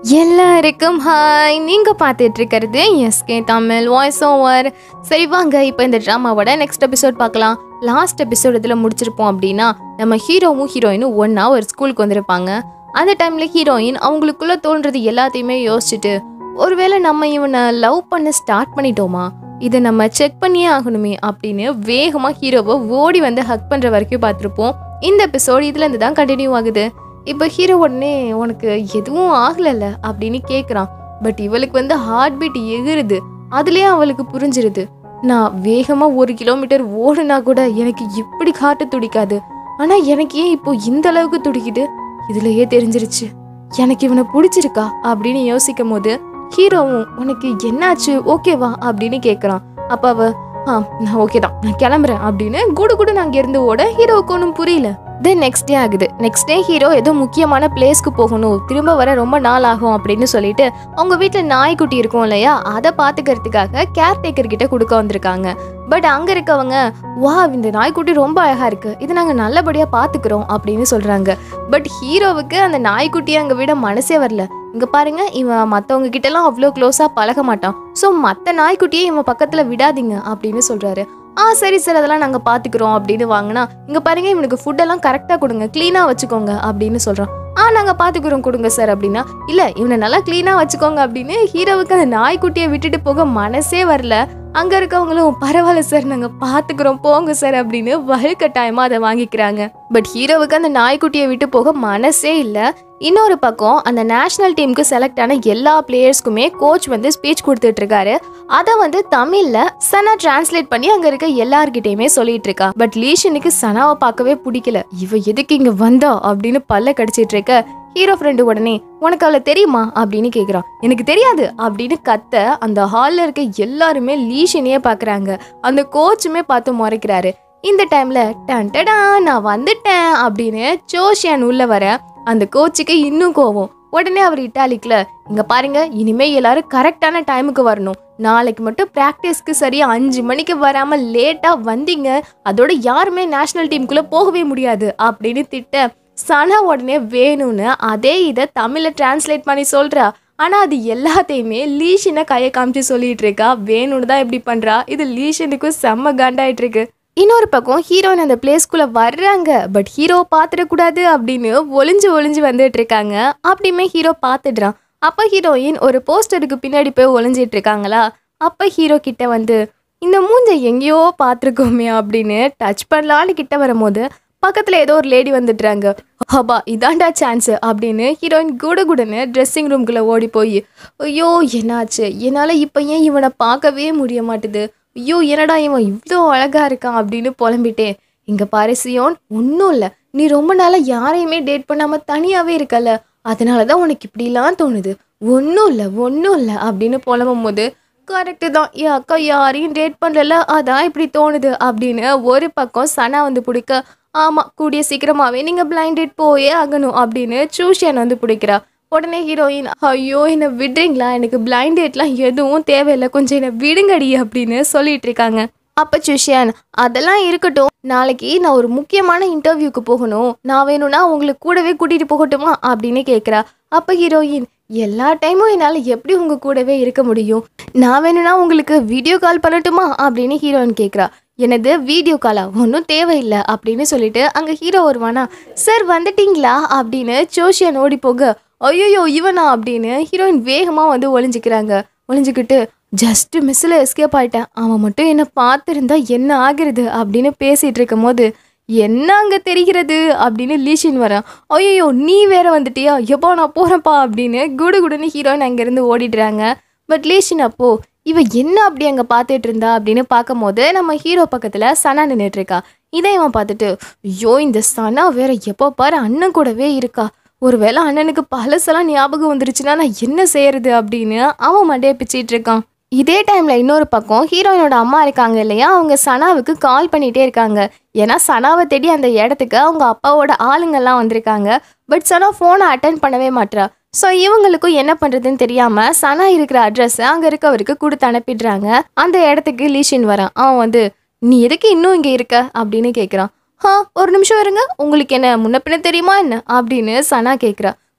எல்லாருக்கும் ஹாய் நீங்க பார்த்துட்டு இருக்கிறது எஸ்கே தமிழ் வாய்ஸ் ஓவர் சரி வாங்க இப்போ இந்த ட்ராமாவோட நெக்ஸ்ட் எபிசோட் பார்க்கலாம் லாஸ்ட் எபிசோட் இதில் முடிச்சிருப்போம் அப்படின்னா நம்ம ஹீரோவும் ஹீரோயினும் ஒன்றா ஒரு ஸ்கூலுக்கு வந்திருப்பாங்க அந்த டைமில் ஹீரோயின் அவங்களுக்குள்ள தோன்றது எல்லாத்தையுமே யோசிச்சுட்டு ஒருவேளை நம்ம இவனை லவ் பண்ண ஸ்டார்ட் பண்ணிட்டோமா இதை நம்ம செக் பண்ணியே ஆகணுமே அப்படின்னு வேகமாக ஹீரோவை ஓடி வந்து ஹக் பண்ணுற வரைக்கும் பார்த்துருப்போம் இந்த எபிசோட் இதுலேருந்து தான் கண்டினியூ ஆகுது இப்போ ஹீரோ உடனே உனக்கு எதுவும் ஆகலைல்ல அப்படின்னு கேட்குறான் பட் இவளுக்கு வந்து ஹார்ட் பீட் எகுறுது அதுலேயே அவளுக்கு புரிஞ்சிருது நான் வேகமாக ஒரு கிலோமீட்டர் ஓடுனா கூட எனக்கு இப்படி காட்டு துடிக்காது ஆனால் எனக்கு ஏன் இப்போ இந்த அளவுக்கு துடிக்குது இதுலயே தெரிஞ்சிருச்சு எனக்கு இவனை பிடிச்சிருக்கா அப்படின்னு யோசிக்கும் போது ஹீரோவும் உனக்கு என்னாச்சு ஓகேவா அப்படின்னு கேட்குறான் அப்போ அவ ஆ நான் ஓகே தான் நான் கிளம்புறேன் அப்படின்னு குடு குடு நான் இருந்து ஓட ஹீரோவுக்கு ஒன்றும் புரியல தென் நெக்ஸ்ட் டே ஆகுது நெக்ஸ்ட் டே ஹீரோ ஏதோ முக்கியமான பிளேஸ்க்கு போகணும் திரும்ப வர ரொம்ப நாள் ஆகும் அப்படின்னு சொல்லிட்டு அவங்க வீட்டில் நாய்க்குட்டி இருக்கும் இல்லையா அதை பார்த்துக்கிறதுக்காக கேர்டேக்கர் கிட்ட கொடுக்க வந்திருக்காங்க பட் அங்கே இருக்கவங்க வா இந்த நாய்க்குட்டி ரொம்ப அழகா இருக்கு இதை நாங்கள் நல்லபடியாக பார்த்துக்கிறோம் அப்படின்னு சொல்றாங்க பட் ஹீரோவுக்கு அந்த நாய்க்குட்டியை அங்கே விட மனசே வரல இங்க பாருங்க இவன் மற்றவங்க கிட்டலாம் அவ்வளோ க்ளோஸாக பழக மாட்டான் ஸோ மற்ற நாய்க்குட்டியை இவன் பக்கத்தில் விடாதீங்க அப்படின்னு சொல்றாரு ஆ சரி சார் அதெல்லாம் நாங்கள் பார்த்துக்குறோம் அப்படின்னு வாங்கினா இங்கே பாருங்க இவனுக்கு ஃபுட்டெல்லாம் கரெக்டாக கொடுங்க க்ளீனாக வச்சுக்கோங்க அப்படின்னு சொல்கிறான் ஆ நாங்கள் பார்த்துக்குறோம் கொடுங்க சார் அப்படின்னா இல்லை இவனை நல்லா க்ளீனாக வச்சுக்கோங்க அப்படின்னு ஹீரோவுக்கு அந்த நாய்க்குட்டியை விட்டுட்டு போக மனசே வரல அங்கே இருக்கவங்களும் பரவாயில்ல சார் நாங்கள் பார்த்துக்குறோம் போங்க சார் அப்படின்னு வலுக்கட்டாயமாக அதை வாங்கிக்கிறாங்க பட் ஹீரோவுக்கு அந்த நாய்க்குட்டியை விட்டு போக மனசே இல்லை இன்னொரு பக்கம் அந்த நேஷனல் டீமுக்கு செலக்ட் ஆன எல்லா பிளேயர்ஸ்க்குமே கோச் வந்து ஸ்பீச் கொடுத்துட்டு இருக்காரு அதை வந்து தமிழ்ல சனா டிரான்ஸ்லேட் பண்ணி அங்க இருக்க எல்லார்கிட்டயுமே சொல்லிட்டு இருக்கா பட் லீஷனுக்கு சனாவை பார்க்கவே பிடிக்கல இவ எதுக்கு இங்க வந்தா அப்படின்னு பல்ல கடிச்சிட்டு இருக்க ஹீரோ ஃப்ரெண்டு உடனே உனக்கு அவளை தெரியுமா அப்படின்னு கேக்குறான் எனக்கு தெரியாது அப்படின்னு கத்த அந்த ஹால்ல இருக்க எல்லாருமே லீஷனையே பாக்குறாங்க அந்த கோச்சுமே பார்த்து முறைக்கிறாரு இந்த டைம்ல டன் டடா நான் வந்துட்டேன் அப்படின்னு ஜோஷியான் உள்ள வர அந்த கோச்சுக்கு இன்னும் கோவம் உடனே அவர் இட்டாலிக்ல இங்க பாருங்க இனிமே எல்லாரும் கரெக்டான டைமுக்கு வரணும் நாளைக்கு மட்டும் ப்ராக்டிஸ்க்கு சரியா அஞ்சு மணிக்கு வராம லேட்டா வந்தீங்க அதோட யாருமே நேஷனல் டீமுக்குள்ள போகவே முடியாது அப்படின்னு திட்ட சனா உடனே வேணும்னு அதே இதை தமிழ்ல டிரான்ஸ்லேட் பண்ணி சொல்றா ஆனா அது எல்லாத்தையுமே லீஷனை கையை காமிச்சு சொல்லிட்டு இருக்கா வேணும்னு தான் இப்படி பண்றா இது லீஷனுக்கும் செம்ம காண்டாயிட்டு இருக்கு இன்னொரு பக்கம் ஹீரோயின் அந்த பிளேஸ்க்குள்ள வர்றாங்க பட் ஹீரோ பார்த்துடக்கூடாது அப்படின்னு ஒளிஞ்சு ஒளிஞ்சு வந்துட்டு இருக்காங்க அப்படியுமே ஹீரோ பார்த்துடுறான் அப்போ ஹீரோயின் ஒரு போஸ்டருக்கு பின்னாடி போய் ஒளிஞ்சிட்டு இருக்காங்களா அப்போ ஹீரோ கிட்ட வந்து இந்த மூஞ்ச எங்கேயோ பார்த்துருக்கோமே அப்படின்னு டச் பண்ணலான்னு கிட்ட வரும்போது பக்கத்தில் ஏதோ ஒரு லேடி வந்துடுறாங்க ஹபா இதாண்டா சான்ஸ் அப்படின்னு ஹீரோயின் குடு குடுன்னு ட்ரெஸ்ஸிங் ரூம்குள்ளே ஓடி போய் ஐயோ என்னாச்சு என்னால் இப்போ ஏன் இவனை பார்க்கவே முடிய மாட்டுது ஐயோ என்னடா இவன் இவ்வளோ அழகா இருக்கான் அப்படின்னு புலம்பிட்டேன் இங்க பாரு சியோன் ஒன்றும் இல்லை நீ ரொம்ப நாளாக யாரையுமே டேட் பண்ணாம தனியாவே இருக்கல அதனால தான் உனக்கு இப்படிலாம் தோணுது ஒன்றும் இல்லை ஒன்றும் இல்லை அப்படின்னு புலம்பும் போது கரெக்டு தான் என் அக்கா யாரையும் டேட் பண்ணல அதான் இப்படி தோணுது அப்படின்னு ஒரு பக்கம் சனா வந்து பிடிக்க ஆமாம் கூடிய சீக்கிரமாகவே நீங்கள் பிளைண்ட் டேட் போயே ஆகணும் அப்படின்னு சூஷியன் வந்து பிடிக்கிறா உடனே ஹீரோயின் ஐயோ என்னை விடுறீங்களா எனக்கு பிளைண்ட் டேட்லாம் எதுவும் தேவையில்லை கொஞ்சம் என்னை விடுங்கடி அப்படின்னு சொல்லிட்டு இருக்காங்க அப்போ சுஷியான் அதெல்லாம் இருக்கட்டும் நாளைக்கு நான் ஒரு முக்கியமான இன்டர்வியூக்கு போகணும் நான் வேணும்னா உங்களுக்கு கூடவே கூட்டிட்டு போகட்டுமா அப்படின்னு கேட்குறா அப்போ ஹீரோயின் எல்லா டைமும் என்னால் எப்படி உங்கள் கூடவே இருக்க முடியும் நான் வேணும்னா உங்களுக்கு வீடியோ கால் பண்ணட்டுமா அப்படின்னு ஹீரோயின் கேட்குறா எனது வீடியோ காலா ஒன்றும் தேவையில்லை அப்படின்னு சொல்லிட்டு அங்கே ஹீரோ வருவானா சார் வந்துட்டீங்களா அப்படின்னு ஜோஷியன் ஓடி போக ஐயோ இவனா அப்படின்னு ஹீரோயின் வேகமாக வந்து ஒளிஞ்சிக்கிறாங்க ஒளிஞ்சுக்கிட்டு ஜஸ்ட் மிஸ்ஸில் எஸ்கேப் ஆயிட்டேன் அவன் மட்டும் என்னை பார்த்துருந்தா என்ன ஆகிறது அப்படின்னு பேசிகிட்டு இருக்கும் போது என்ன அங்கே தெரிகிறது அப்படின்னு லீஷின் வரான் ஐயோ நீ வேற வந்துட்டியா எப்போ நான் போகிறேன்ப்பா அப்படின்னு குடு குடுன்னு ஹீரோயின் அங்கேருந்து ஓடிடுறாங்க பட் லீஷின் அப்போ இவ என்ன அப்படி அங்கே பார்த்துட்டு இருந்தா அப்படின்னு பார்க்கும்போது நம்ம ஹீரோ பக்கத்தில் சனா நின்றுட்டு இருக்கா இதை இவன் பார்த்துட்டு ஐயோ இந்த சனா வேற எப்போ பாரு அண்ணன் கூடவே இருக்கா ஒருவேளை அண்ணனுக்கு பழசெல்லாம் ஞாபகம் வந்துருச்சுன்னா நான் என்ன செய்யறது அப்படின்னு அவன் மண்டையை பிச்சிட்டு இருக்கான் இதே டைம்ல இன்னொரு பக்கம் ஹீரோயினோட அம்மா இருக்காங்க இல்லையா அவங்க சனாவுக்கு கால் பண்ணிட்டே இருக்காங்க ஏன்னா சனாவை தேடி அந்த இடத்துக்கு அவங்க அப்பாவோட ஆளுங்கெல்லாம் வந்திருக்காங்க பட் சனா ஃபோனை அட்டன் பண்ணவே மாட்றா ஸோ இவங்களுக்கும் என்ன பண்ணுறதுன்னு தெரியாமல் சனா இருக்கிற அட்ரஸை அங்கே இருக்கவருக்கு கொடுத்து அனுப்பிடுறாங்க அந்த இடத்துக்கு லீஷின் வரான் அவன் வந்து நீ எதுக்கு இன்னும் இங்கே இருக்க அப்படின்னு கேட்குறான் ஆ ஒரு நிமிஷம் இருங்க உங்களுக்கு என்ன முன்ன பின்ன தெரியுமா என்ன அப்படின்னு சனா கேட்குறா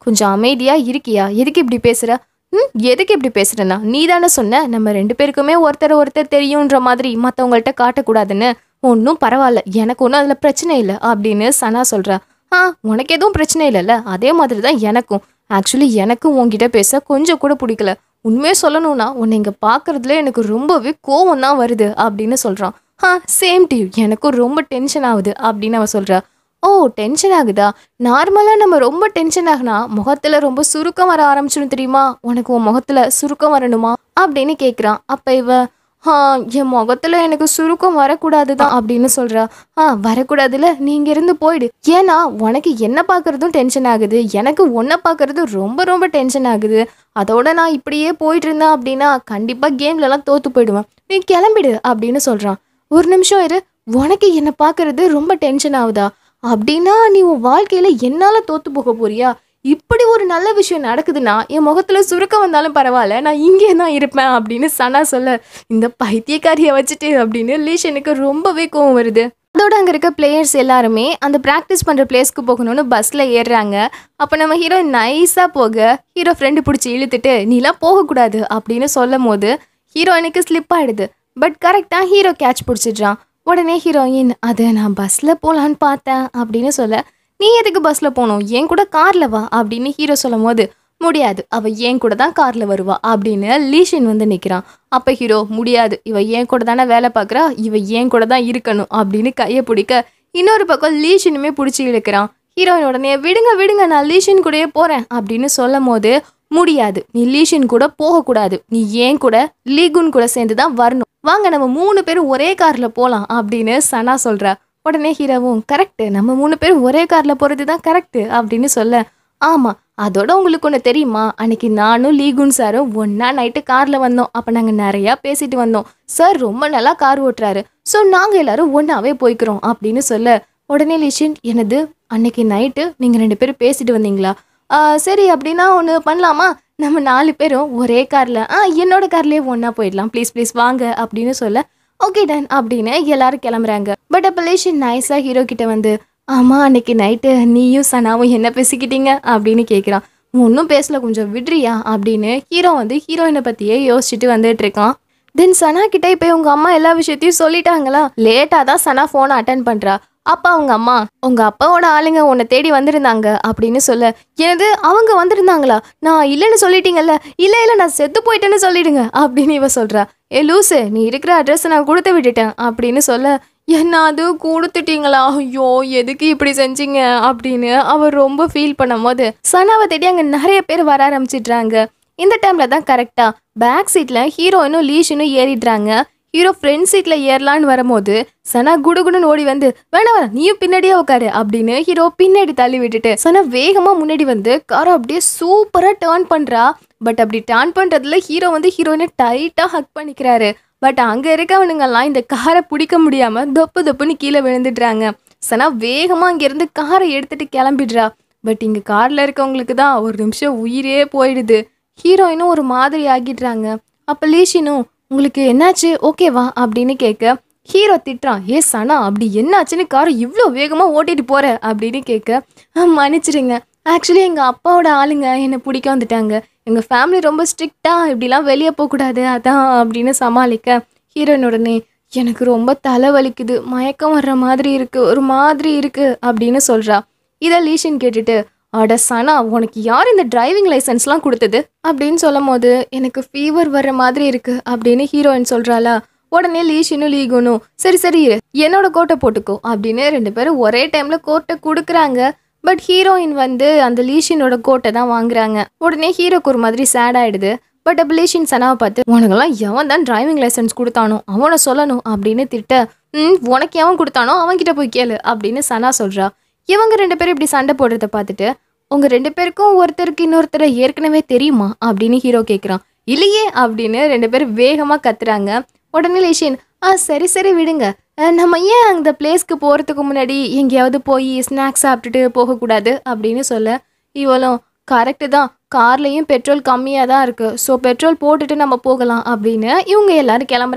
கொஞ்சம் அமைதியா இருக்கியா எதுக்கு இப்படி பேசுற ம் எதுக்கு இப்படி பேசுறேன்னா நீ தானே சொன்ன நம்ம ரெண்டு பேருக்குமே ஒருத்தர் ஒருத்தர் தெரியுன்ற மாதிரி மற்றவங்கள்ட்ட காட்டக்கூடாதுன்னு ஒன்றும் பரவாயில்ல எனக்கு ஒன்றும் அதில் பிரச்சனை இல்லை அப்படின்னு சனா சொல்றா ஆ உனக்கு எதுவும் பிரச்சனை இல்லைல்ல அதே மாதிரி தான் எனக்கும் ஆக்சுவலி எனக்கும் உன்கிட்ட பேச கொஞ்சம் கூட பிடிக்கல உண்மையே சொல்லணும்னா உன்னை இங்கே பார்க்கறதுல எனக்கு ரொம்பவே கோவம் தான் வருது அப்படின்னு சொல்கிறான் ஆ சேம் டு எனக்கும் ரொம்ப டென்ஷன் ஆகுது அப்படின்னு அவ சொல்கிறா ஓ டென்ஷன் ஆகுதா நார்மலாக நம்ம ரொம்ப டென்ஷன் ஆகுனா முகத்தில் ரொம்ப சுருக்கம் வர ஆரம்பிச்சிடும் தெரியுமா உனக்கு உன் முகத்தில் சுருக்கம் வரணுமா அப்படின்னு கேட்குறான் அப்போ இவ ஆ என் முகத்தில் எனக்கு சுருக்கம் வரக்கூடாது தான் அப்படின்னு சொல்கிறா ஆ வரக்கூடாதுல நீங்க இருந்து போயிடு ஏன்னா உனக்கு என்ன பார்க்கறதும் டென்ஷன் ஆகுது எனக்கு உன்னை பார்க்கறது ரொம்ப ரொம்ப டென்ஷன் ஆகுது அதோட நான் இப்படியே போயிட்டு இருந்தேன் அப்படின்னா கண்டிப்பாக கேம்லலாம் தோத்து போயிடுவேன் நீ கிளம்பிடு அப்படின்னு சொல்கிறான் ஒரு நிமிஷம் இரு உனக்கு என்னை பார்க்கறது ரொம்ப டென்ஷன் ஆகுதா அப்படின்னா நீ உன் வாழ்க்கையில என்னால தோத்து போக போறியா இப்படி ஒரு நல்ல விஷயம் நடக்குதுன்னா என் முகத்துல சுருக்கம் வந்தாலும் பரவாயில்ல நான் இங்கே தான் இருப்பேன் அப்படின்னு சனா சொல்ல இந்த பைத்தியக்காரியை வச்சுட்டு அப்படின்னு லீஷனுக்கு ரொம்பவே கோவம் வருது அதோட அங்கே இருக்க பிளேயர்ஸ் எல்லாருமே அந்த ப்ராக்டிஸ் பண்ணுற பிளேஸ்க்கு போகணும்னு பஸ்ஸில் ஏறுறாங்க அப்போ நம்ம ஹீரோ நைஸாக போக ஹீரோ ஃப்ரெண்டு பிடிச்சி இழுத்துட்டு நீலாம் போகக்கூடாது அப்படின்னு சொல்லும் போது ஹீரோயினுக்கு ஸ்லிப் ஆயிடுது பட் கரெக்டாக ஹீரோ கேட்ச் பிடிச்சிடுறான் உடனே ஹீரோயின் அது நான் பஸ்ஸில் போகலான்னு பார்த்தேன் அப்படின்னு சொல்ல நீ எதுக்கு பஸ்ஸில் போகணும் என் கூட காரில் வா அப்படின்னு ஹீரோ சொல்லும் போது முடியாது அவ என் கூட தான் காரில் வருவா அப்படின்னு லீஷன் வந்து நிற்கிறான் அப்போ ஹீரோ முடியாது இவ என் கூட தானே வேலை பார்க்குறா இவ என் கூட தான் இருக்கணும் அப்படின்னு கையை பிடிக்க இன்னொரு பக்கம் லீஷனுமே பிடிச்சி இழுக்கிறான் ஹீரோயின் உடனே விடுங்க விடுங்க நான் லீஷன் கூடயே போகிறேன் அப்படின்னு சொல்லும் போது முடியாது நீ லீஷன் கூட போகக்கூடாது நீ ஏன் கூட லீகுன் கூட சேர்ந்து தான் வரணும் வாங்க நம்ம மூணு பேரும் ஒரே காரில் போகலாம் அப்படின்னு சனா சொல்கிறா உடனே ஹீரோவும் கரெக்டு நம்ம மூணு பேரும் ஒரே காரில் போகிறது தான் கரெக்டு அப்படின்னு சொல்ல ஆமாம் அதோட உங்களுக்கு ஒன்று தெரியுமா அன்னைக்கு நானும் லீகுன் சாரும் ஒன்றா நைட்டு காரில் வந்தோம் அப்போ நாங்கள் நிறையா பேசிட்டு வந்தோம் சார் ரொம்ப நல்லா கார் ஓட்டுறாரு ஸோ நாங்கள் எல்லாரும் ஒன்றாவே போய்க்கிறோம் அப்படின்னு சொல்ல உடனே லிஷின் எனது அன்னைக்கு நைட்டு நீங்கள் ரெண்டு பேரும் பேசிட்டு வந்தீங்களா "ஆ, சரி அப்படின்னா ஒன்று பண்ணலாமா நம்ம நாலு பேரும் ஒரே காரில் ஆ என்னோட கார்லேயே ஒன்றா போயிடலாம் ப்ளீஸ் ப்ளீஸ் வாங்க அப்படின்னு சொல்ல ஓகே டன் அப்படின்னு எல்லாரும் கிளம்புறாங்க பட் அப்போ லேஷன் நைஸாக ஹீரோ கிட்ட வந்து ஆமாம் அன்னைக்கு நைட்டு நீயும் சனாவும் என்ன பேசிக்கிட்டீங்க அப்படின்னு கேட்குறான் ஒன்றும் பேசல கொஞ்சம் விடுறியா அப்படின்னு ஹீரோ வந்து ஹீரோயினை பற்றியே யோசிச்சுட்டு வந்துட்டு இருக்கான் தென் சனா கிட்ட இப்போ உங்க அம்மா எல்லா விஷயத்தையும் சொல்லிட்டாங்களா லேட்டாக தான் சனா ஃபோனை அட்டன் பண்ணுறா அப்பா அவங்க அம்மா உங்க அப்பாவோட ஆளுங்க உன்னை தேடி வந்திருந்தாங்க அப்படின்னு சொல்ல எனது அவங்க வந்திருந்தாங்களா நான் இல்லைன்னு சொல்லிட்டீங்கல்ல இல்லை இல்லை நான் செத்து போயிட்டேன்னு சொல்லிடுங்க அப்படின்னு இவ சொல்றா ஏ லூசு நீ இருக்கிற அட்ரஸ் நான் கொடுத்து விட்டுட்டேன் அப்படின்னு சொல்ல என்ன அது கொடுத்துட்டீங்களா ஐயோ எதுக்கு இப்படி செஞ்சீங்க அப்படின்னு அவர் ரொம்ப ஃபீல் பண்ணும்போது சனாவை தேடி அங்கே நிறைய பேர் வர ஆரம்பிச்சிடுறாங்க இந்த டைம்ல தான் கரெக்டா பேக் சீட்ல ஹீரோயினும் லீஷனும் ஏறிடுறாங்க ஹீரோ ஃப்ரண்ட் சீட்ல ஏறலான்னு வரும்போது சனா குடுகுடுன்னு ஓடி வந்து வேணா வேணாம் நீயும் பின்னாடியே உட்காரு அப்படின்னு ஹீரோ பின்னாடி தள்ளி விட்டுட்டு சனா வேகமா முன்னாடி வந்து காரை அப்படியே சூப்பரா டேர்ன் பண்றா பட் அப்படி டேர்ன் பண்றதுல ஹீரோ வந்து ஹீரோயினை டைட்டா ஹக் பண்ணிக்கிறாரு பட் அங்க இருக்கவனுங்கெல்லாம் இந்த காரை பிடிக்க முடியாம தொப்பு தொப்புன்னு கீழே விழுந்துடுறாங்க சனா வேகமா அங்கிருந்து காரை எடுத்துட்டு கிளம்பிடுறா பட் இங்க கார்ல இருக்கவங்களுக்கு தான் ஒரு நிமிஷம் உயிரே போயிடுது ஹீரோயினும் ஒரு மாதிரி ஆகிடுறாங்க அப்ப லீஷினும் உங்களுக்கு என்னாச்சு ஓகேவா அப்படின்னு கேட்க ஹீரோ திட்டுறான் ஏ சனா அப்படி என்னாச்சுன்னு காரை இவ்வளோ வேகமாக ஓட்டிட்டு போற அப்படின்னு கேட்க "ஆ, மன்னிச்சிடுங்க ஆக்சுவலி எங்கள் அப்பாவோட ஆளுங்க என்னை பிடிக்க வந்துட்டாங்க எங்கள் ஃபேமிலி ரொம்ப ஸ்ட்ரிக்டாக இப்படிலாம் வெளியே போகக்கூடாது அதான் அப்படின்னு சமாளிக்க ஹீரோயின் உடனே எனக்கு ரொம்ப தலை வலிக்குது மயக்கம் வர்ற மாதிரி இருக்கு ஒரு மாதிரி இருக்கு அப்படின்னு சொல்றா இதை லீஷன் கேட்டுட்டு அட சனா உனக்கு யார் இந்த டிரைவிங் லைசன்ஸ்லாம் கொடுத்தது அப்படின்னு சொல்லும் போது எனக்கு ஃபீவர் வர்ற மாதிரி இருக்கு அப்படின்னு ஹீரோயின் சொல்றாளா உடனே லீஷனும் லீகுனும் சரி சரி இரு என்னோட கோட்டை போட்டுக்கோ அப்படின்னு ரெண்டு பேரும் ஒரே டைம்ல கோட்டை கொடுக்குறாங்க பட் ஹீரோயின் வந்து அந்த லீஷினோட கோட்டை தான் வாங்குறாங்க உடனே ஹீரோக்கு ஒரு மாதிரி சேட் ஆயிடுது பட் அப்போ லீஷின் சனாவை பார்த்து உனக்கெல்லாம் எவன் தான் டிரைவிங் லைசன்ஸ் கொடுத்தானோ அவனை சொல்லணும் அப்படின்னு திட்ட ம் உனக்கு எவன் கொடுத்தானோ அவன்கிட்ட போய் கேளு அப்படின்னு சனா சொல்றா இவங்க ரெண்டு பேரும் இப்படி சண்டை போடுறத பார்த்துட்டு உங்க ரெண்டு பேருக்கும் ஒருத்தருக்கு இன்னொருத்தரை ஏற்கனவே தெரியுமா அப்படின்னு ஹீரோ கேட்குறான் இல்லையே அப்படின்னு ரெண்டு பேரும் வேகமாக கத்துறாங்க உடனே லேஷின் ஆ சரி சரி விடுங்க அஹ், நம்ம ஏன் அந்த பிளேஸ்க்கு போகிறதுக்கு முன்னாடி எங்கேயாவது போய் ஸ்நாக்ஸ் சாப்பிட்டுட்டு போகக்கூடாது அப்படின்னு சொல்ல இவளும் கரெக்டு தான் கார்லேயும் பெட்ரோல் கம்மியாக தான் இருக்குது ஸோ பெட்ரோல் போட்டுட்டு நம்ம போகலாம் அப்படின்னு இவங்க எல்லாரும் கிளம்புறாங்க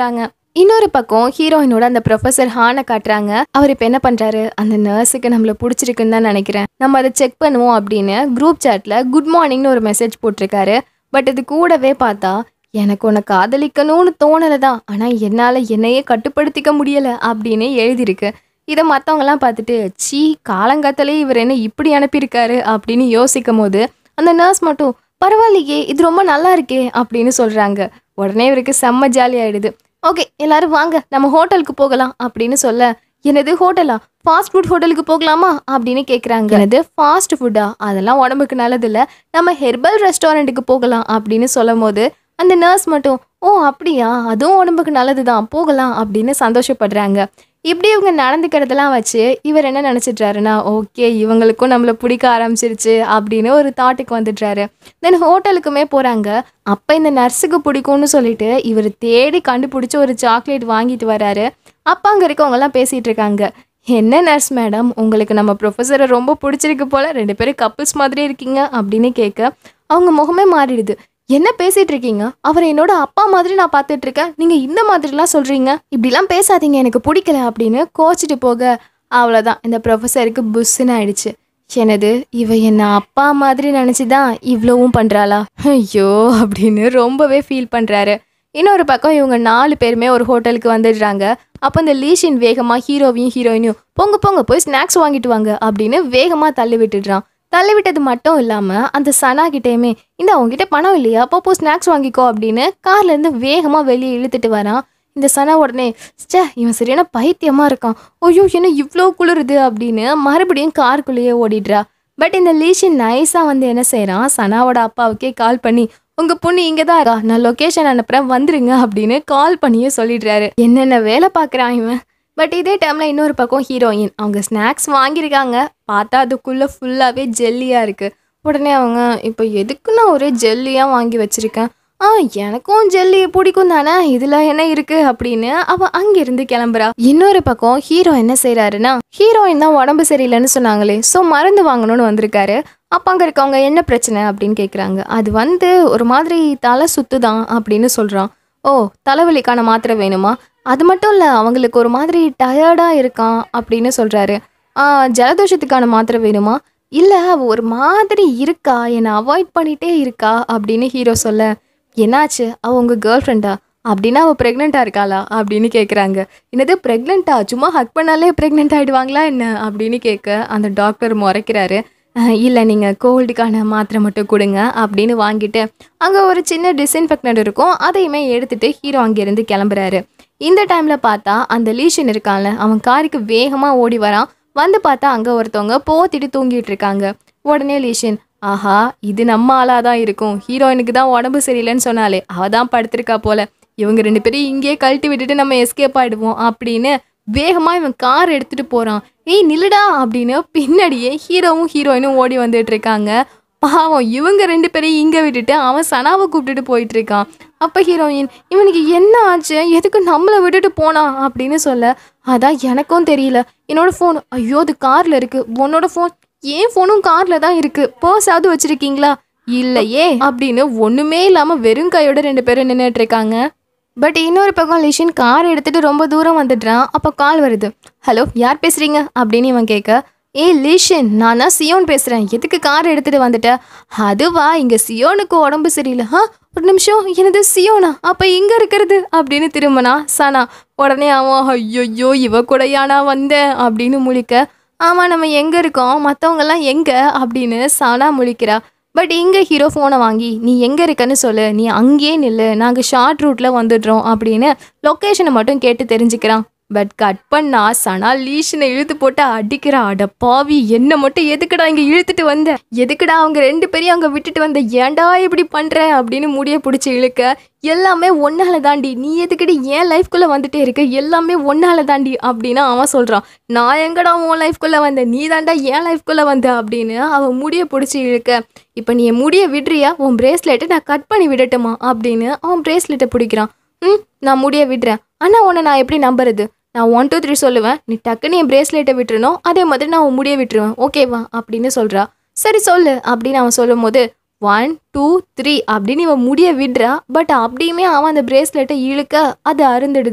இன்னொரு பக்கம் ஹீரோயினோட அந்த ப்ரொஃபசர் ஹானை காட்டுறாங்க அவர் இப்போ என்ன பண்றாரு அந்த நர்ஸுக்கு நம்மள பிடிச்சிருக்குன்னு தான் நினைக்கிறேன் நம்ம அதை செக் பண்ணுவோம் அப்படின்னு குரூப் சாட்ல குட் மார்னிங்னு ஒரு மெசேஜ் போட்டிருக்காரு பட் இது கூடவே பார்த்தா எனக்கு உன்னை காதலிக்கணும்னு தோணலை தான் ஆனால் என்னால் என்னையே கட்டுப்படுத்திக்க முடியலை அப்படின்னு எழுதியிருக்கு இதை மற்றவங்கலாம் பார்த்துட்டு சீ காலங்காத்தாலே இவர் என்ன இப்படி அனுப்பியிருக்காரு அப்படின்னு யோசிக்கும் போது அந்த நர்ஸ் மட்டும் பரவாயில்லையே இது ரொம்ப நல்லா இருக்கே அப்படின்னு சொல்கிறாங்க உடனே இவருக்கு செம்ம ஜாலி ஆயிடுது ஓகே எல்லாரும் வாங்க நம்ம ஹோட்டலுக்கு போகலாம் அப்படின்னு சொல்ல என்னது ஹோட்டலா ஃபாஸ்ட் ஃபுட் ஹோட்டலுக்கு போகலாமா அப்படின்னு கேட்குறாங்க என்னது ஃபாஸ்ட் ஃபுட்டா அதெல்லாம் உடம்புக்கு நல்லதில்ல நம்ம ஹெர்பல் ரெஸ்டாரண்ட்டுக்கு போகலாம் அப்படின்னு சொல்லும் போது அந்த நர்ஸ் மட்டும் ஓ அப்படியா அதுவும் உடம்புக்கு நல்லது தான் போகலாம் அப்படின்னு சந்தோஷப்படுறாங்க இப்படி இவங்க நடந்துக்கிறதெல்லாம் வச்சு இவர் என்ன நினச்சிட்றாருன்னா ஓகே இவங்களுக்கும் நம்மளை பிடிக்க ஆரம்பிச்சிருச்சு அப்படின்னு ஒரு தாட்டுக்கு வந்துடுறாரு தென் ஹோட்டலுக்குமே போகிறாங்க அப்போ இந்த நர்ஸுக்கு பிடிக்கும்னு சொல்லிட்டு இவர் தேடி கண்டுபிடிச்சி ஒரு சாக்லேட் வாங்கிட்டு வராரு அப்போ அங்கே இருக்கவங்கலாம் பேசிகிட்டு இருக்காங்க என்ன நர்ஸ் மேடம் உங்களுக்கு நம்ம ப்ரொஃபஸரை ரொம்ப பிடிச்சிருக்கு போல ரெண்டு பேரும் கப்புள்ஸ் மாதிரி இருக்கீங்க அப்படின்னு கேட்க அவங்க முகமே மாறிடுது என்ன பேசிட்டு இருக்கீங்க அவர் என்னோட அப்பா மாதிரி நான் பார்த்துட்டு இருக்கேன் நீங்க இந்த மாதிரிலாம் சொல்றீங்க இப்படிலாம் பேசாதீங்க எனக்கு பிடிக்கல அப்படின்னு கோச்சிட்டு போக அவ்வளோதான் இந்த ப்ரொஃபஸருக்கு புஷ்ஷுன்னு ஆயிடுச்சு எனது இவ என்ன அப்பா மாதிரி நினச்சிதான் இவ்வளவும் பண்ணுறாளா ஐயோ அப்படின்னு ரொம்பவே ஃபீல் பண்ணுறாரு இன்னொரு பக்கம் இவங்க நாலு பேருமே ஒரு ஹோட்டலுக்கு வந்துடுறாங்க அப்போ இந்த லீஷின் வேகமாக ஹீரோவையும் ஹீரோயினையும் பொங்க பொங்க போய் ஸ்நாக்ஸ் வாங்கிட்டு வாங்க அப்படின்னு வேகமாக தள்ளி விட்டுடுறான் தள்ளி விட்டது மட்டும் இல்லாமல் அந்த சனா கிட்டேயுமே இந்த அவங்ககிட்ட பணம் இல்லையா அப்போ போ ஸ்நாக்ஸ் வாங்கிக்கோ அப்படின்னு கார்லேருந்து வேகமாக வெளியே இழுத்துட்டு வரான் இந்த சனா உடனே ச்சே இவன் சரியான பைத்தியமா இருக்கான் ஐயோ என்ன இவ்வளோ குளிருது அப்படின்னு மறுபடியும் காருக்குள்ளேயே ஓடிடுறா பட் இந்த லீஷின் நைஸாக வந்து என்ன செய்கிறான் சனாவோட அப்பாவுக்கே கால் பண்ணி உங்க பொண்ணு இங்கே தான் இருக்கா நான் லொக்கேஷன் அனுப்புறேன் வந்துருங்க அப்படின்னு கால் பண்ணியே சொல்லிடுறாரு என்னென்ன வேலை பார்க்குறான் இவன் பட் இதே டைமில் இன்னொரு பக்கம் ஹீரோயின் அவங்க ஸ்நாக்ஸ் வாங்கியிருக்காங்க பார்த்தா அதுக்குள்ளே ஃபுல்லாகவே ஜெல்லியாக இருக்குது உடனே அவங்க இப்போ எதுக்கு நான் ஒரே ஜெல்லியாக வாங்கி வச்சுருக்கேன் ஆ எனக்கும் ஜெல்லி பிடிக்கும் தானே இதில் என்ன இருக்குது அப்படின்னு அவள் அங்கிருந்து கிளம்புறா இன்னொரு பக்கம் ஹீரோ என்ன செய்கிறாருன்னா ஹீரோயின் தான் உடம்பு சரியில்லைன்னு சொன்னாங்களே ஸோ மருந்து வாங்கணும்னு வந்திருக்காரு அப்போ அங்கே இருக்கவங்க என்ன பிரச்சனை அப்படின்னு கேட்குறாங்க அது வந்து ஒரு மாதிரி தலை சுத்துதான் அப்படின்னு சொல்கிறான் ஓ தலைவலிக்கான மாத்திரை வேணுமா அது மட்டும் இல்லை அவங்களுக்கு ஒரு மாதிரி டயர்டாக இருக்கான் அப்படின்னு சொல்கிறாரு ஜலதோஷத்துக்கான மாத்திரை வேணுமா இல்லை அவ ஒரு மாதிரி இருக்கா என்னை அவாய்ட் பண்ணிகிட்டே இருக்கா அப்படின்னு ஹீரோ சொல்ல என்னாச்சு அவ உங்கள் கேர்ள் ஃப்ரெண்டா அப்படின்னா அவள் ப்ரெக்னெண்ட்டாக இருக்காளா அப்படின்னு கேட்குறாங்க என்னது ப்ரெக்னெண்ட்டா சும்மா ஹக் பண்ணாலே ப்ரெக்னென்ட் ஆகிடுவாங்களா என்ன அப்படின்னு கேட்க அந்த டாக்டர் முறைக்கிறாரு இல்லை நீங்கள் கோல்டுக்கான மாத்திரை மட்டும் கொடுங்க அப்படின்னு வாங்கிட்டு அங்கே ஒரு சின்ன டிஸ்இன்ஃபெக்டன்ட் இருக்கும் அதையுமே எடுத்துட்டு ஹீரோ அங்கேருந்து கிளம்புறாரு இந்த டைமில் பார்த்தா அந்த லீஷன் இருக்கான்ல அவன் காருக்கு வேகமாக ஓடி வரான் வந்து பார்த்தா அங்கே ஒருத்தவங்க போத்திட்டு தூங்கிட்டு இருக்காங்க உடனே லீஷன் ஆஹா இது நம்ம ஆளாக தான் இருக்கும் ஹீரோயினுக்கு தான் உடம்பு சரியில்லைன்னு சொன்னாலே அவள் தான் படுத்திருக்கா போல இவங்க ரெண்டு பேரும் இங்கேயே கழட்டி விட்டுட்டு நம்ம எஸ்கேப் ஆயிடுவோம் அப்படின்னு வேகமா இவன் கார் எடுத்துட்டு போறான் ஏய் நில்லுடா அப்படின்னு பின்னாடியே ஹீரோவும் ஹீரோயினும் ஓடி வந்துட்டு இருக்காங்க பாவம் இவங்க ரெண்டு பேரையும் இங்க விட்டுட்டு அவன் சனாவை கூப்பிட்டுட்டு போயிட்டு இருக்கான் அப்ப ஹீரோயின் இவனுக்கு என்ன ஆச்சு எதுக்கு நம்மளை விட்டுட்டு போனான் அப்படின்னு சொல்ல அதான் எனக்கும் தெரியல என்னோட ஃபோன் ஐயோ அது கார்ல இருக்கு உன்னோட ஃபோன் ஏன் ஃபோனும் கார்ல தான் இருக்கு பர்ஸாவது வச்சிருக்கீங்களா இல்லையே அப்படின்னு ஒண்ணுமே இல்லாம வெறும் கையோட ரெண்டு பேரும் நின்றுட்டு இருக்காங்க பட் இன்னொரு பக்கம் லிஷின் கார் எடுத்துட்டு ரொம்ப தூரம் வந்துடுறான் அப்போ கால் வருது ஹலோ யார் பேசுறீங்க அப்படின்னு இவன் கேட்க ஏ லிஷின் நான் தான் சியோன் பேசுகிறேன் எதுக்கு கார் எடுத்துட்டு வந்துட்ட அதுவா இங்கே சியோனுக்கு உடம்பு சரியில்லை ஆ ஒரு நிமிஷம் எனது சியோனா அப்போ இங்கே இருக்கிறது அப்படின்னு திரும்பினா சனா உடனே அவன் ஐயோ இவ கூடயானா வந்தேன் அப்படின்னு முழிக்க ஆமாம் நம்ம எங்கே இருக்கோம் மற்றவங்கெல்லாம் எங்கே அப்படின்னு சனா முழிக்கிறா பட் இங்கே ஹீரோ ஃபோனை வாங்கி நீ எங்கே இருக்கன்னு சொல்லு நீ அங்கேயே நில்லு நாங்கள் ஷார்ட் ரூட்டில் வந்துடுறோம் அப்படின்னு லொக்கேஷனை மட்டும் கேட்டு தெரிஞ்சுக்கிறான் பட் கட் பண்ணா சனா லீஷனை இழுத்து போட்டு அடிக்கிறா அட பாவி என்ன மட்டும் எதுக்குடா இங்கே இழுத்துட்டு வந்த எதுக்குடா அவங்க ரெண்டு பேரையும் அங்கே விட்டுட்டு வந்த ஏன்டா இப்படி பண்ணுற அப்படின்னு முடிய பிடிச்சி இழுக்க எல்லாமே ஒன்னால தாண்டி நீ எதுக்கடி என் லைஃப்குள்ளே வந்துட்டே இருக்க எல்லாமே ஒன்னால தாண்டி அப்படின்னு அவன் சொல்கிறான் நான் எங்கடா உன் லைஃப்குள்ளே வந்தேன் நீ தாண்டா என் லைஃப்குள்ளே வந்த அப்படின்னு அவன் முடிய பிடிச்சி இழுக்க இப்போ நீ என் முடிய விடுறியா உன் பிரேஸ்லெட்டை நான் கட் பண்ணி விடட்டுமா அப்படின்னு அவன் பிரேஸ்லெட்டை பிடிக்கிறான் ம் நான் முடிய விடுறேன் ஆனால் உன்னை நான் எப்படி நம்புறது நான் ஒன் டூ த்ரீ சொல்லுவேன் நீ டக்குன்னு என் பிரேஸ்லெட்டை விட்டுறணும் அதே மாதிரி நான் உன் முடிய விட்டுருவேன் ஓகேவா அப்படின்னு சொல்கிறா சரி சொல்லு அப்படின்னு அவன் சொல்லும் போது ஒன் டூ த்ரீ அப்படின்னு இவன் முடிய விடுறா பட் அப்படியுமே அவன் அந்த பிரேஸ்லெட்டை இழுக்க அது அருந்துடுது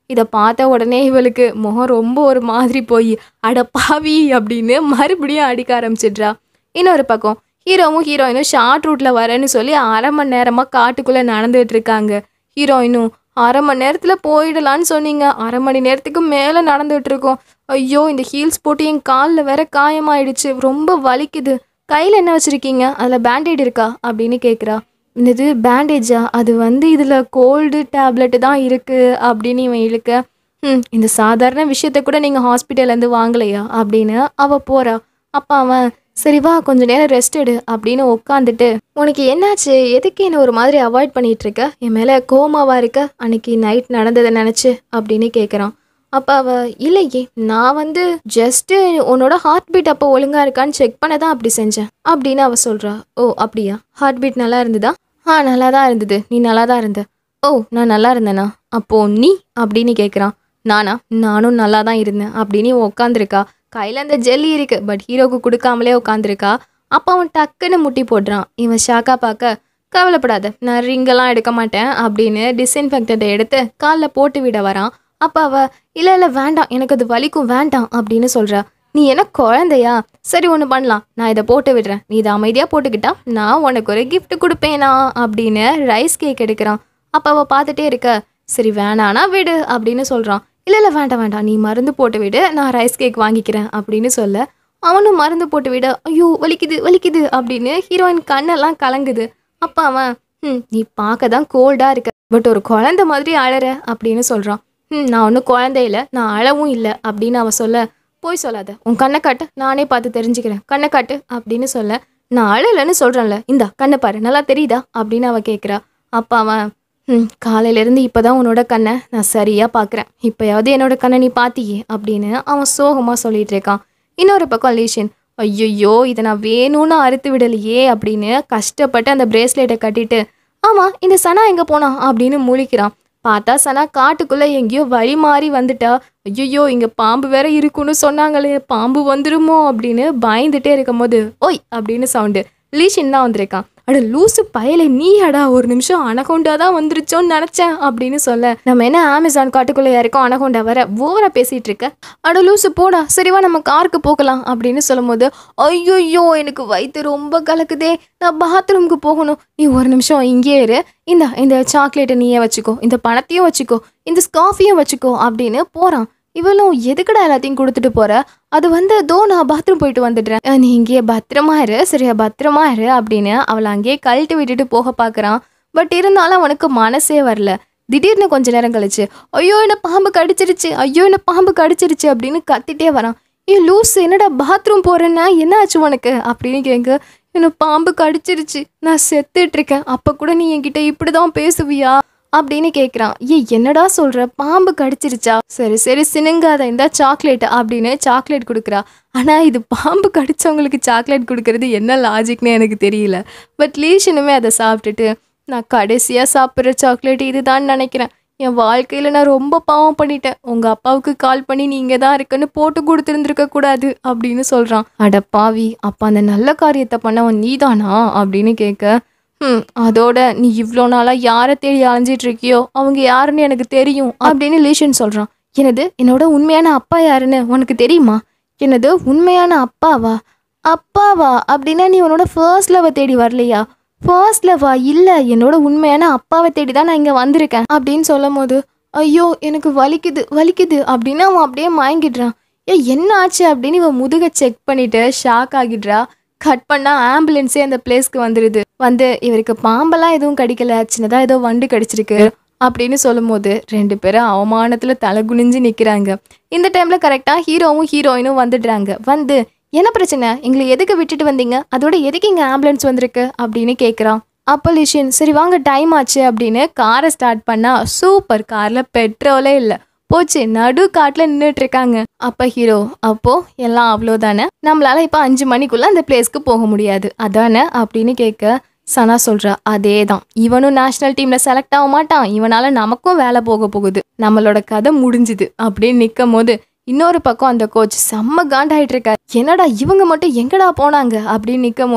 இதை பார்த்த உடனே இவளுக்கு முகம் ரொம்ப ஒரு மாதிரி போய் அட பாவி அப்படின்னு மறுபடியும் அடிக்க ஆரம்பிச்சிடுறா இன்னொரு பக்கம் ஹீரோவும் ஹீரோயினும் ஷார்ட் ரூட்டில் வரேன்னு சொல்லி அரை மணி நேரமாக காட்டுக்குள்ளே நடந்துட்டு இருக்காங்க ஹீரோயினும் அரை மணி நேரத்தில் போயிடலான்னு சொன்னீங்க அரை மணி நேரத்துக்கு மேலே நடந்துட்டு இருக்கோம் ஐயோ இந்த ஹீல்ஸ் போட்டு என் காலில் வேற காயமாயிடுச்சு ரொம்ப வலிக்குது கையில் என்ன வச்சுருக்கீங்க அதில் பேண்டேட் இருக்கா அப்படின்னு கேட்குறா இது பேண்டேஜா அது வந்து இதில் கோல்டு டேப்லெட்டு தான் இருக்குது அப்படின்னு இவன் இழுக்க ம் இந்த சாதாரண விஷயத்த கூட நீங்கள் ஹாஸ்பிட்டல்லேருந்து வாங்கலையா அப்படின்னு அவள் போகிறா அப்போ அவன் சரி வா கொஞ்ச நேரம் ரெஸ்ட் எடு அப்படின்னு உட்காந்துட்டு உனக்கு என்னாச்சு எதுக்கு என்ன ஒரு மாதிரி அவாய்ட் பண்ணிட்டு இருக்க என் மேலே கோமாவா இருக்க அன்னைக்கு நைட் நடந்ததை நினச்சி அப்படின்னு கேட்குறான் அப்போ அவ இல்லையே நான் வந்து ஜஸ்ட்டு உன்னோட ஹார்ட் பீட் அப்போ ஒழுங்கா இருக்கான்னு செக் பண்ண தான் அப்படி செஞ்சேன் அப்படின்னு அவ சொல்கிறா ஓ அப்படியா ஹார்ட் பீட் நல்லா இருந்ததா ஆ நல்லா தான் இருந்தது நீ நல்லா தான் இருந்த ஓ நான் நல்லா இருந்தேனா அப்போ நீ அப்படின்னு கேட்குறான் நானா நானும் நல்லா தான் இருந்தேன் அப்படின்னு உட்காந்துருக்கா கையில் அந்த ஜெல்லி இருக்கு பட் ஹீரோக்கு கொடுக்காமலே உட்காந்துருக்கா அப்போ அவன் டக்குன்னு முட்டி போடுறான் இவன் ஷாக்கா பார்க்க கவலைப்படாத நான் ரிங்கெல்லாம் எடுக்க மாட்டேன் அப்படின்னு டிஸ்இன்ஃபெக்டத்தை எடுத்து காலில் போட்டு விட வரான் அப்போ அவ இல்லை இல்லை வேண்டாம் எனக்கு அது வலிக்கும் வேண்டாம் அப்படின்னு சொல்கிறா நீ என்ன குழந்தையா சரி ஒன்று பண்ணலாம் நான் இதை போட்டு விடுறேன் நீ இதை அமைதியாக போட்டுக்கிட்டா நான் உனக்கு ஒரு gift கொடுப்பேனா அப்படின்னு ரைஸ் கேக் எடுக்கிறான் அப்போ அவள் பார்த்துட்டே இருக்க சரி வேணானா விடு அப்படின்னு சொல்கிறான் இல்லை இல்லை வேண்டாம் வேண்டாம் நீ மருந்து போட்டு விடு நான் ரைஸ் கேக் வாங்கிக்கிறேன் அப்படின்னு சொல்ல அவனும் மருந்து போட்டு விட ஐயோ வலிக்குது வலிக்குது அப்படின்னு ஹீரோயின் கண்ணெல்லாம் கலங்குது அப்போ அவன் ம் நீ பார்க்க தான் கோல்டாக இருக்க பட் ஒரு குழந்தை மாதிரி அழற அப்படின்னு சொல்கிறான் ம் நான் ஒன்றும் குழந்தை இல்லை நான் அழவும் இல்லை அப்படின்னு அவன் சொல்ல போய் சொல்லாத உன் கண்ணை காட்டு நானே பார்த்து தெரிஞ்சுக்கிறேன் கண்ணை காட்டு அப்படின்னு சொல்ல நான் அழலைன்னு சொல்கிறேன்ல இந்தா கண்ணை பாரு நல்லா தெரியுதா அப்படின்னு அவ கேட்குறா அப்பா அவன் ம் காலையிலேருந்து இப்போ தான் உன்னோட கண்ணை நான் சரியாக பார்க்குறேன் இப்போயாவது என்னோட கண்ணை நீ பார்த்தியே அப்படின்னு அவன் சோகமாக சொல்லிட்டு இருக்கான் இன்னொரு பக்கம் லீஷன் ஐயோ இதை நான் வேணும்னு அறுத்து விடலையே அப்படின்னு கஷ்டப்பட்டு அந்த பிரேஸ்லெட்டை கட்டிட்டு ஆமாம் இந்த சனா எங்கே போனா அப்படின்னு முழிக்கிறான் பார்த்தா சனா காட்டுக்குள்ளே எங்கேயோ வழி மாறி வந்துட்டா ஐயோ இங்கே பாம்பு வேற இருக்குன்னு சொன்னாங்களே பாம்பு வந்துருமோ அப்படின்னு பயந்துட்டே இருக்கும்போது ஓய் அப்படின்னு சவுண்டு லீஷின் தான் வந்திருக்கான் அட லூசு பயலே நீ அடா ஒரு நிமிஷம் அனகொண்டா தான் வந்துருச்சோன்னு நினச்சேன் அப்படின்னு சொல்ல நம்ம என்ன அமேசான் காட்டுக்குள்ளே இருக்கோம் அனகொண்டா வர ஓவரா பேசிட்டு இருக்க அட லூசு போடா சரிவா நம்ம காருக்கு போகலாம் அப்படின்னு சொல்லும்போது ஐயோ எனக்கு வயிற்று ரொம்ப கலக்குதே நான் பாத்ரூமுக்கு போகணும் நீ ஒரு நிமிஷம் இங்கேயே இரு இந்த இந்த சாக்லேட்டை நீயே வச்சுக்கோ இந்த பணத்தையும் வச்சுக்கோ இந்த ஸ்காஃபியும் வச்சுக்கோ அப்படின்னு போகிறான் இவளும் எதுக்குடா எல்லாத்தையும் கொடுத்துட்டு போற அது வந்து தோ நான் பாத்ரூம் போயிட்டு வந்துடுறேன் அஹ் நீ இங்கேயே பத்திரமா இரு சரியா பத்திரமா இரு அப்படின்னு அவளை அங்கேயே கழட்டி விட்டுட்டு போக பார்க்குறான் பட் இருந்தாலும் அவனுக்கு மனசே வரல திடீர்னு கொஞ்ச நேரம் கழிச்சு ஐயோ என்ன பாம்பு கடிச்சிருச்சு ஐயோ என்ன பாம்பு கடிச்சிருச்சு அப்படின்னு கத்திட்டே வரான் ஏ லூஸ் என்னடா பாத்ரூம் போறேன்னா என்ன ஆச்சு உனக்கு அப்படின்னு கேட்க என்ன பாம்பு கடிச்சிருச்சு நான் செத்துட்டு இருக்கேன் அப்போ கூட நீ என்கிட்ட இப்படி தான் பேசுவியா அப்படின்னு கேட்குறான் ஏ என்னடா சொல்ற பாம்பு கடிச்சிருச்சா சரி சரி சினுங்காத இந்த சாக்லேட் அப்படின்னு சாக்லேட் கொடுக்குறா ஆனால் இது பாம்பு கடிச்சவங்களுக்கு சாக்லேட் கொடுக்கறது என்ன லாஜிக்னு எனக்கு தெரியல பட் லீஷனுமே அதை சாப்பிட்டுட்டு நான் கடைசியாக சாப்பிட்ற சாக்லேட் இதுதான் நினைக்கிறேன் என் வாழ்க்கையில் நான் ரொம்ப பாவம் பண்ணிட்டேன் உங்கள் அப்பாவுக்கு கால் பண்ணி நீங்கள் தான் இருக்குன்னு போட்டு கொடுத்துருந்துருக்க கூடாது அப்படின்னு சொல்கிறான் அட பாவி அப்போ அந்த நல்ல காரியத்தை பண்ணவன் நீதானா அப்படின்னு கேட்க ம் அதோட நீ இவ்வளோ நாளாக யாரை தேடி அலைஞ்சிட்டு இருக்கியோ அவங்க யாருன்னு எனக்கு தெரியும் அப்படின்னு லீஷன் சொல்கிறான் எனது என்னோட உண்மையான அப்பா யாருன்னு உனக்கு தெரியுமா என்னது உண்மையான அப்பாவா அப்பாவா அப்படின்னா நீ உன்னோட ஃபர்ஸ்ட் லவ் தேடி வரலையா ஃபர்ஸ்ட் லவ்வா இல்லை என்னோட உண்மையான அப்பாவை தேடி தான் நான் இங்கே வந்திருக்கேன் அப்படின்னு சொல்லும் போது ஐயோ எனக்கு வலிக்குது வலிக்குது அப்படின்னு அவன் அப்படியே மயங்கிடுறான் ஏ என்ன ஆச்சு அப்படின்னு இவன் முதுகை செக் பண்ணிட்டு ஷாக் ஆகிடுறா கட் பண்ணா ஆம்புலன்ஸே அந்த பிளேஸ்க்கு வந்துடுது வந்து இவருக்கு பாம்பெல்லாம் எதுவும் கடிக்கல சின்னதா ஏதோ வண்டு கடிச்சிருக்கு அப்படின்னு சொல்லும்போது ரெண்டு பேரும் அவமானத்துல தலை குனிஞ்சு நிக்கிறாங்க இந்த டைம்ல கரெக்டா ஹீரோவும் ஹீரோயினும் வந்துடுறாங்க வந்து என்ன பிரச்சனை எங்களை எதுக்கு விட்டுட்டு வந்தீங்க அதோட எதுக்கு இங்க ஆம்புலன்ஸ் வந்திருக்கு அப்படின்னு கேக்குறான் அப்போ லிஷின் சரி வாங்க டைம் ஆச்சு அப்படின்னு காரை ஸ்டார்ட் பண்ணா சூப்பர் கார்ல பெட்ரோலே இல்லை போச்சு நடு காட்டுல நின்றுட்டு இருக்காங்க அப்ப ஹீரோ அப்போ எல்லாம் அவ்வளோதானே நம்மளால இப்ப அஞ்சு மணிக்குள்ள அந்த பிளேஸ்க்கு போக முடியாது அதானே அப்படின்னு கேட்க சனா சொல்றா அதே தான் இவனும் நேஷனல் டீம்ல செலக்ட் ஆக மாட்டான் இவனால நமக்கும் வேலை போக போகுது நம்மளோட கதை முடிஞ்சுது அப்படின்னு நிற்கும் போது இன்னொரு பக்கம் அந்த கோச் செம்ம காண்டாயிட்டு இருக்காரு என்னடா இவங்க மட்டும் எங்கடா போனாங்க அப்படின்னு நிற்கும் போது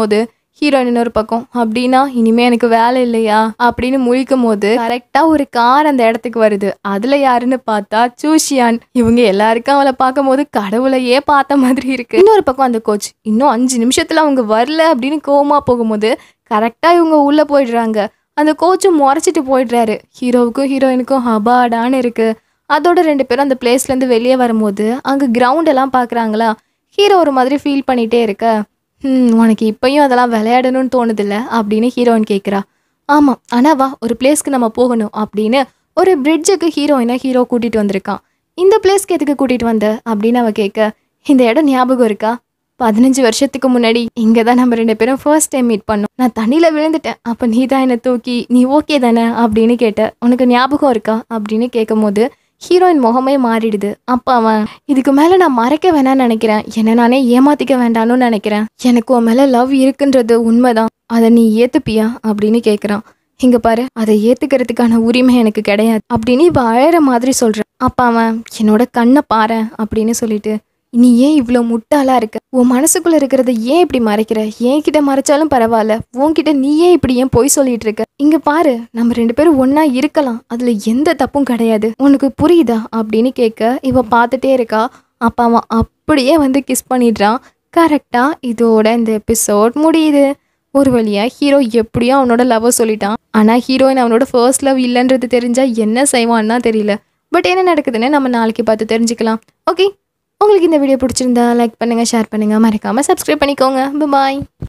ஹீரோயின் இன்னொரு பக்கம் அப்படின்னா இனிமே எனக்கு வேலை இல்லையா அப்படின்னு முழிக்கும் போது கரெக்டா ஒரு கார் அந்த இடத்துக்கு வருது அதுல யாருன்னு பார்த்தா சூஷியான் இவங்க எல்லாருக்கும் அவளை பார்க்கும் போது கடவுளையே பார்த்த மாதிரி இருக்கு இன்னொரு பக்கம் அந்த கோச் இன்னும் அஞ்சு நிமிஷத்துல அவங்க வரல அப்படின்னு கோவமா போகும்போது கரெக்டா இவங்க உள்ள போயிடுறாங்க அந்த கோச்சும் முறைச்சிட்டு போயிடுறாரு ஹீரோவுக்கும் ஹீரோயினுக்கும் ஹபாடான்னு இருக்கு அதோட ரெண்டு பேரும் அந்த பிளேஸ்லேருந்து வெளியே வரும்போது அங்கே கிரவுண்ட் எல்லாம் பார்க்குறாங்களா ஹீரோ ஒரு மாதிரி ஃபீல் பண்ணிகிட்டே இருக்க ம் உனக்கு இப்பயும் அதெல்லாம் விளையாடணும்னு தோணுதில்ல அப்படின்னு ஹீரோயின் கேட்குறா ஆமாம் ஆனால் வா ஒரு பிளேஸ்க்கு நம்ம போகணும் அப்படின்னு ஒரு பிரிட்ஜுக்கு ஹீரோயினை ஹீரோ கூட்டிகிட்டு வந்திருக்கான் இந்த பிளேஸ்க்கு எதுக்கு கூட்டிகிட்டு வந்த அப்படின்னு அவ கேட்க இந்த இடம் ஞாபகம் இருக்கா பதினஞ்சு வருஷத்துக்கு முன்னாடி இங்கே தான் நம்ம ரெண்டு பேரும் ஃபர்ஸ்ட் டைம் மீட் பண்ணோம் நான் தண்ணியில் விழுந்துட்டேன் அப்போ நீ தான் என்னை தூக்கி நீ ஓகே தானே அப்படின்னு கேட்ட உனக்கு ஞாபகம் இருக்கா அப்படின்னு கேட்கும்போது ஹீரோயின் முகமே மாறிடுது அப்போ அவன் இதுக்கு மேலே நான் மறைக்க வேணாம்னு நினைக்கிறேன் என்ன நானே ஏமாத்திக்க வேண்டாம்னு நினைக்கிறேன் எனக்கு உன் மேலே லவ் இருக்குன்றது உண்மைதான் அதை நீ ஏத்துப்பியா அப்படின்னு கேட்குறான் இங்க பாரு அதை ஏத்துக்கிறதுக்கான உரிமை எனக்கு கிடையாது அப்படின்னு இவ அழற மாதிரி சொல்ற அப்ப அவன் என்னோட கண்ணை பாரு அப்படின்னு சொல்லிட்டு நீ ஏன் இவ்வளோ முட்டாளா இருக்க உன் மனசுக்குள்ள இருக்கிறத ஏன் இப்படி மறைக்கிற என் கிட்ட மறைச்சாலும் பரவாயில்ல உன்கிட்ட நீ ஏன் இப்படி ஏன் பொய் சொல்லிட்டு இருக்க இங்க பாரு நம்ம ரெண்டு பேரும் ஒண்ணா இருக்கலாம் அதுல எந்த தப்பும் கிடையாது உனக்கு புரியுதா அப்படின்னு கேட்க இவ பார்த்துட்டே இருக்கா அப்ப அவன் அப்படியே வந்து கிஸ் பண்ணிடுறான் கரெக்டா இதோட இந்த எபிசோட் முடியுது ஒரு வழியா ஹீரோ எப்படியோ அவனோட லவ் சொல்லிட்டான் ஆனா ஹீரோயின் அவனோட ஃபர்ஸ்ட் லவ் இல்லைன்றது தெரிஞ்சா என்ன செய்வான்னா தெரியல பட் என்ன நடக்குதுன்னு நம்ம நாளைக்கு பார்த்து தெரிஞ்சுக்கலாம் ஓகே உங்களுக்கு இந்த வீடியோ பிடிச்சிருந்தா லைக் பண்ணுங்க ஷேர் பண்ணுங்க மறக்காம சப்ஸ்கிரைப் பண்ணிக்கோங்க பாய்